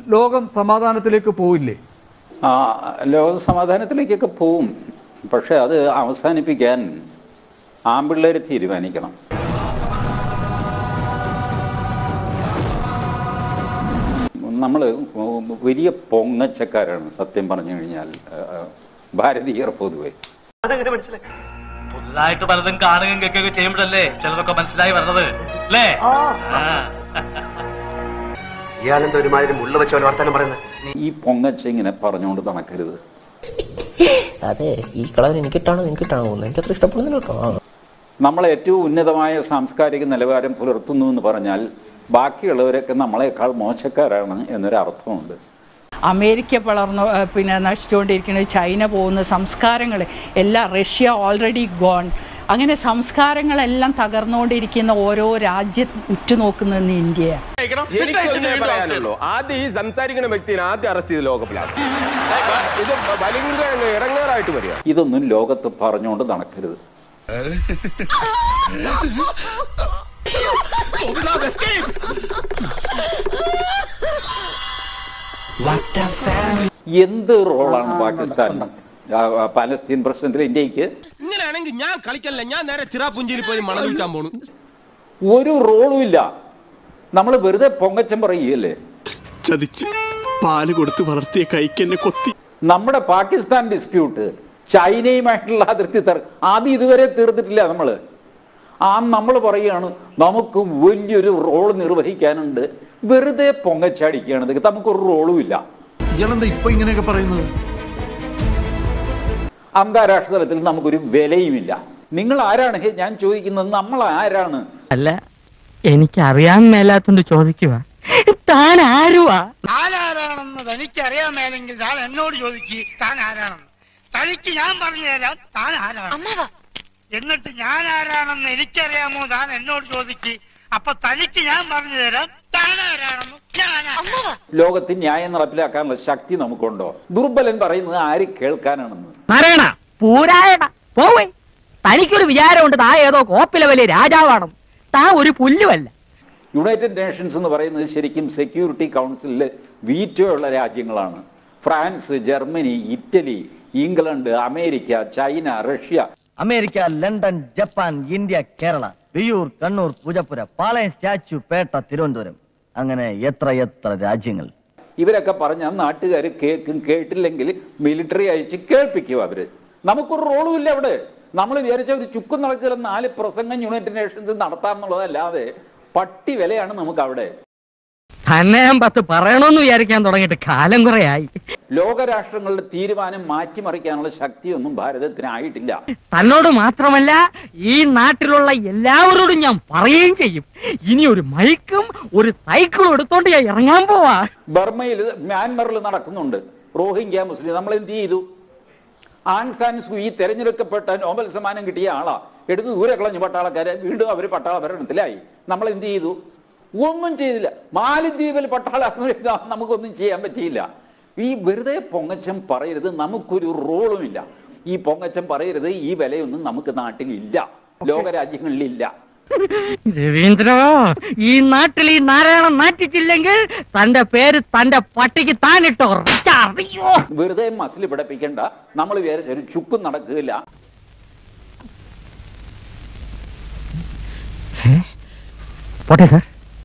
ലോകം സമാധാനത്തിലേക്ക് പോവില്ലേ ആ, ലോക സമാധാനത്തിലേക്കൊക്കെ പോവും പക്ഷെ അത് അവസാനിപ്പിക്കാൻ ആമ്പിള്ളേർ തീരുമാനിക്കണം നമ്മൾ വലിയ പൊങ്ങച്ചക്കാരാണ് സത്യം പറഞ്ഞു കഴിഞ്ഞാൽ ആ, ഭാരതീയർ പൊതുവെ പുതുതായിട്ട് പലതും കാണുകയും കേൾക്കുകയും ചെയ്യുമ്പോഴല്ലേ ചിലതൊക്കെ മനസ്സിലായി വരുന്നത് അല്ലേ ഇയാളെന്താ ഒരുമാതിരി മുള്ള വെച്ച പോലെ വർത്താനം പറയുന്നത് ഈ പൊങ്ങച്ച ഇങ്ങനെ പറഞ്ഞുകൊണ്ട് നടക്കരുത് അതെ ഈ കളർ എനിക്കിട്ടാണോ നിനക്കിട്ടാണോ തോന്നുന്നത് എനിക്ക് അത്ര ഇഷ്ടപ്പെടുന്നില്ല കേട്ടോ ആ. നമ്മൾ ഏറ്റവും ഉന്നതമായ സാംസ്കാരിക നിലവാരം പുലർത്തുന്നു എന്ന് പറഞ്ഞാൽ ബാക്കിയുള്ളവരൊക്കെ നമ്മളെക്കാൾ മോശക്കാരാണ് എന്നൊരു അർത്ഥമുണ്ട് അമേരിക്ക വളർന്നു ഏ, പിന്നെ നശിച്ചുകൊണ്ടിരിക്കുന്നത് ചൈന പോകുന്ന സംസ്കാരങ്ങൾ എല്ലാം റഷ്യ ഓൾറെഡി ഗോൺ അങ്ങനെ സംസ്കാരങ്ങളെല്ലാം തകർന്നുകൊണ്ടിരിക്കുന്ന ഓരോ രാജ്യം ഉറ്റുനോക്കുന്നതെന്ന് ഇന്ത്യയാണ് എനിക്കൊന്നേ പറയാനുള്ളൂ ആദ്യം ഈ സംസാരിക്കുന്ന വ്യക്തിനെ ആദ്യം അറസ്റ്റ് ചെയ്ത് ലോകപ്പിലാണ് ഇത് ഭയങ്കര ഇടങ്ങേറായിട്ട് വരിക ഇതൊന്നും ലോകത്ത് പറഞ്ഞുകൊണ്ട് നടക്കരുത് എന്ത് റോളാണ് പാകിസ്ഥാൻ ആ, ആ, പാലസ്തീൻ പ്രശ്നത്തിൽ ഇന്ത്യക്ക് ഇങ്ങനെയാണെങ്കിൽ ഞാൻ കളിക്കല്ല ഞാൻ നേരെ ചിറാപുഞ്ചിയിൽ പോയി മണൽ വിൽക്കാൻ പോണു ഒരു റോളും ഇല്ല നമ്മൾ വെറുതെ പൊങ്ങച്ചം പറയുകയല്ലേ ചതിച്ച് പാല് കൊടുത്ത് വളർത്തിയ കൈക്ക് എന്നെ കൊത്തി നമ്മുടെ പാകിസ്ഥാൻ ഡിസ്പ്യൂട്ട് ചൈനയുമായിട്ടുള്ള അതിർത്തി തർ ആദ്യം ഇതുവരെ തീർത്തിട്ടില്ല നമ്മൾ ആ നമ്മൾ പറയുകയാണ് നമുക്ക് വലിയൊരു റോൾ നിർവഹിക്കാനുണ്ട് വെറുതെ പൊങ്ങച്ചടിക്കുകയാണ് ഇത് നമുക്കൊരു റോളും ഇല്ല ഇയാളെന്താ ഇപ്പൊ ഇങ്ങനെയൊക്കെ പറയുന്നത് അന്താരാഷ്ട്ര തലത്തിൽ നമുക്കൊരു വിലയുമില്ല നിങ്ങൾ ആരാണ് ഹേ, ഞാൻ ചോദിക്കുന്നത് നമ്മൾ ആരാണ് അല്ല എനിക്കറിയാൻ മേലാത്തോണ്ട് ചോദിക്കുക താൻ ആരുവാ താനാരാണെന്ന് തനിക്കറിയാൻ മേലെങ്കിൽ താൻ എന്നോട് ചോദിക്ക് താൻ ആരാണെന്ന് തനിക്ക് ഞാൻ പറഞ്ഞു തരാം താൻ ആരാണ് എന്നിട്ട് ഞാൻ ആരാണെന്ന് എനിക്കറിയാമോ താൻ എന്നോട് ചോദിക്ക് അപ്പൊ തനിക്ക് ഞാൻ പറഞ്ഞു തരാം താൻ ആരാണെന്ന് ഞാൻ ആരാണ്. ലോകത്ത് ന്യായം നടപ്പിലാക്കാനുള്ള ശക്തി നമുക്കുണ്ടോ ദുർബലൻ പറയുന്നത് ആര് കേൾക്കാനാണെന്ന് നാരായണ പൂരായണ പോവേ തനിക്കൊരു വിചാരമുണ്ട് താ ഏതോ കോപ്പിലെ വലിയ രാജാവാണെന്ന് താ ഒരു പുല്ലുമല്ല യുണൈറ്റഡ് നേഷൻസ് എന്ന് പറയുന്നത് ശരിക്കും സെക്യൂരിറ്റി കൗൺസിലിൽ വീറ്റോ ഉള്ള രാജ്യങ്ങളാണ് France Germany Italy England America China Russia America London Japan India Kerala Viyyur Kannur Poojappura Palayam statue Pettah Thiruvananthapuram അങ്ങനെ എത്ര എത്ര രാജ്യങ്ങൾ ഇവരൊക്കെ പറഞ്ഞാൽ നാട്ടുകാർ കേൾക്കും കേട്ടില്ലെങ്കിൽ മിലിറ്ററി അയച്ച് കേൾപ്പിക്കും അവര് നമുക്കൊരു റോളും ഇല്ല അവിടെ നമ്മൾ വിചാരിച്ച ഒരു ചുക്കും നടക്കില്ല നാല് പ്രസംഗം യുണൈറ്റഡ് നേഷൻസ് നടത്താമെന്നുള്ളതല്ലാതെ പട്ടി വിലയാണ് നമുക്ക് അവിടെ തന്നെ ഞാൻ പത്ത് പറയണമെന്ന് വിചാരിക്കാൻ തുടങ്ങിയിട്ട് കാലം കുറയായി ലോകരാഷ്ട്രങ്ങളുടെ തീരുമാനം മാറ്റിമറിക്കാനുള്ള ശക്തിയൊന്നും ഭാരതത്തിനായിട്ടില്ല തന്നോട് മാത്രമല്ല ഈ നാട്ടിലുള്ള എല്ലാവരോടും ഞാൻ പറയുകയും ചെയ്യും ഇനി ഒരു മൈക്കും ഒരു സൈക്കിളും എടുത്തോണ്ട് ഞാൻ ഇറങ്ങാൻ പോവാ ബർമയിൽ മ്യാൻമറിൽ നടക്കുന്നുണ്ട് റോഹിംഗ്യ മുസ്ലിം നമ്മൾ എന്ത് ചെയ്തു ആങ് സാൻ സൂയി തെരഞ്ഞെടുക്കപ്പെട്ട നോബൽ സമ്മാനം കിട്ടിയ ആളാ എടുത്ത് ദൂരെ കളഞ്ഞു പട്ടാളക്കാരെ വീണ്ടും അവർ പട്ടാള ഭരണത്തിലായി നമ്മൾ എന്ത് ചെയ്തു ഒന്നും ചെയ്തില്ല മാലിദ്വീപിൽ പട്ടാള നമുക്കൊന്നും ചെയ്യാൻ പറ്റിയില്ല ഈ വെറുതെ പൊങ്ങച്ചം പറയരുത് നമുക്കൊരു റോളുമില്ല ഈ പൊങ്ങച്ചം പറയരുത് ഈ വിലയൊന്നും നമുക്ക് നാട്ടിലില്ല ലോകരാജ്യങ്ങളിലില്ല രവീന്ദ്ര ഈ നാട്ടിൽ ഈ നാരായണൻ നാറ്റിച്ചില്ലെങ്കിൽ തന്റെ പേര് തന്റെ പട്ടിക്ക് താനിട്ടോ അറിയോ വെറുതെ മസിൽ പിടപ്പിക്കണ്ട നമ്മൾ വിചാരിച്ച ഒരു ചുക്കും നടക്കുകയില്ല പോട്ടെ സാർ